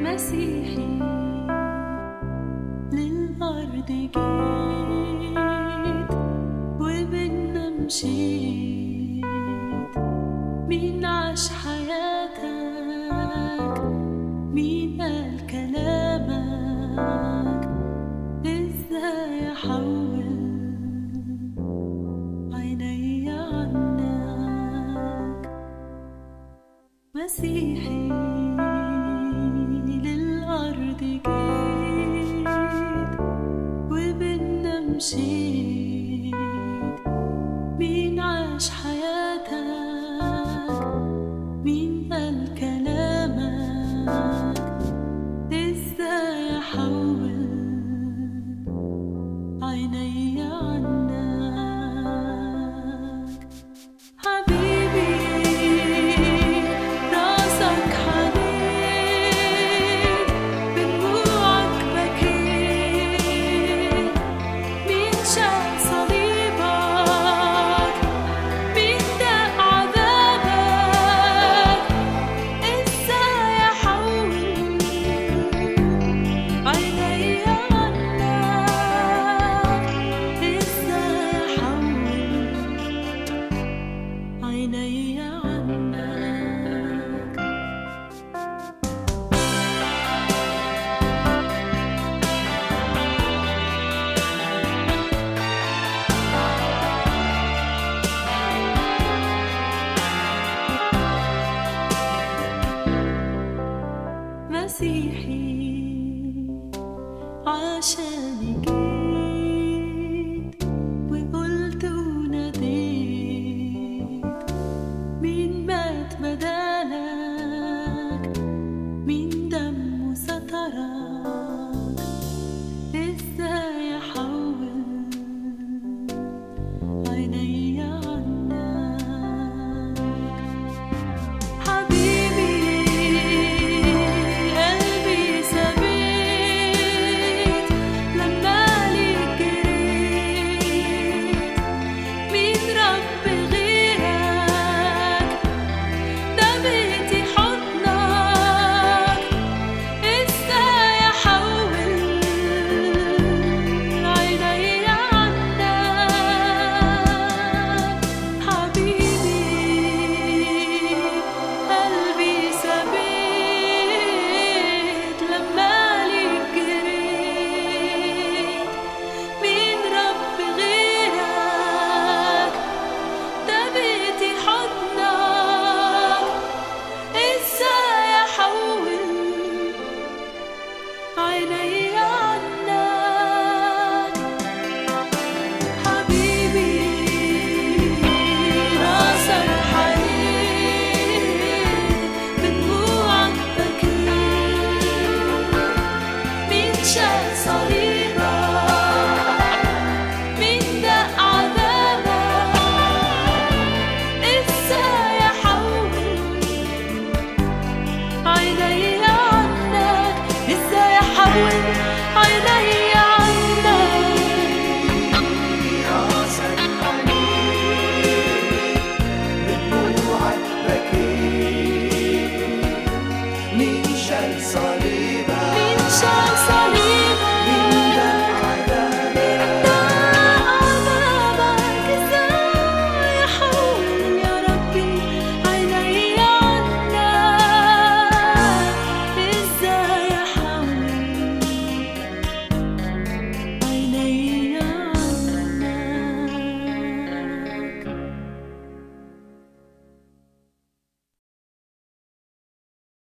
مسيحي للأرض جيت وبينا مشيت مين عاش حياتك مين قال كلامك ازاي احول عيني عنك مسيحي للأرض جيت وبينا مشيت مين عاش حياتك مين قال كلامك ازاي احول عيني عنك حبيبي راسك حنين بدموعك بكيت مين شاف صليبك مين داق عذابك ازاي احول عيني عنك ازاي احول عيني عنك مسيحي عشاني جيت وقلت وناديت مين مات بدالك مين دمه سترك ازاي احول عيني عنك حبيبي قلبي سبيت لما ليك جريت مين رب غيرك ده بيتي حضنك ازاي احول عيني عنك حبيبي قلبي سبيت لما ليك جريت مين رب غيرك ده بيتي حضنك ازاي احول عيني عنك حبيبي راسك حنين بدموعك بكيت مين شال صليبك مين داق عذابك ازاي احول عيني عنك ازاي احول عيني عنك راسك حنين بدموعك بكيت مين شال صليبك